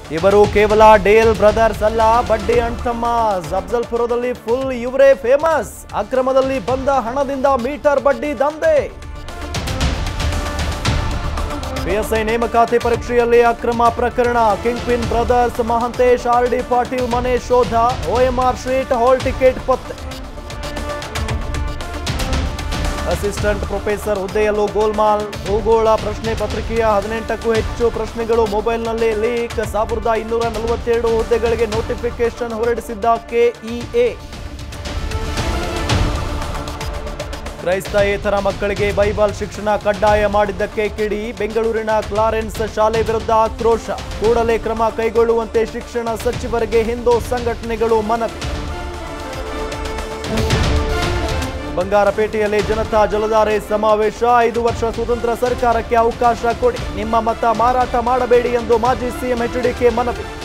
ಇವರು ಕೇವಲ Dale brothers ಅಲ್ಲ ಬಡ್ಡಿ ಅಣ್ತಮ್ಮ ಅಫ್ಜಲ್ಪುರದಲ್ಲಿ ಫುಲ್ ಇವರೇ ಫೇಮಸ್ ಅಕ್ರಮದಲ್ಲಿ ಬಂದ ಹಣದಿಂದ ಮೀಟರ್ ಬಡ್ಡಿ ದಂಧೆ ಪಿಎಸ್ಐ ನೇಮಕಾತಿ ಪರೀಕ್ಷೆಯಲ್ಲಿ ಅಕ್ರಮ ಪ್ರಕರಣ kingpin brothers Mahantesh R D Patil ಮನೆ ಶೋಧ ಓಎಂಆರ್ ಶೀಟ್ ಹಾಲ್ ಟಿಕೆಟ್ ಪತ್ತೆ ಅಸಿಸ್ಟೆಂಟ್ ಪ್ರೊಫೆಸರ್ ಹುದ್ದೆಯಲ್ಲೂ ಗೋಲ್ಮಾಲ್ ಭೂಗೋಳ ಪ್ರಶ್ನೆ ಪತ್ರಿಕೆಯ ಹದಿನೆಂಟಕ್ಕೂ ಹೆಚ್ಚು ಪ್ರಶ್ನೆಗಳು ಮೊಬೈಲ್ನಲ್ಲಿ ಲೀಕ್ ಸಾವಿರದ ಇನ್ನೂರ ನಲವತ್ತೆರಡು ಹುದ್ದೆಗಳಿಗೆ ನೋಟಿಫಿಕೇಶನ್ ಹೊರಡಿಸಿದ್ದ ಕೆಇಎ ಕ್ರೈಸ್ತಯೇತರ ಮಕ್ಕಳಿಗೆ ಬೈಬಲ್ ಶಿಕ್ಷಣ ಕಡ್ಡಾಯ ಮಾಡಿದ್ದಕ್ಕೆ ಕಿಡಿ ಬೆಂಗಳೂರಿನ ಕ್ಲಾರೆನ್ಸ್ ಶಾಲೆ ವಿರುದ್ಧ ಆಕ್ರೋಶ ಕೂಡಲೇ ಕ್ರಮ ಕೈಗೊಳ್ಳುವಂತೆ ಶಿಕ್ಷಣ ಸಚಿವರಿಗೆ ಹಿಂದೂ ಸಂಘಟನೆಗಳು ಮನವಿ ಬಂಗಾರಪೇಟೆಯಲ್ಲಿ ಜನತಾ ಜಲಧಾರೆ ಸಮಾವೇಶ ಐದು ವರ್ಷ ಸ್ವತಂತ್ರ ಸರ್ಕಾರಕ್ಕೆ ಅವಕಾಶ ಕೊಡಿ ನಿಮ್ಮ ಮತ ಮಾರಾಟ ಮಾಡಬೇಡಿ ಎಂದು ಮಾಜಿ ಸಿಎಂ ಎಚ್ಡಿಕೆ ಮನವಿ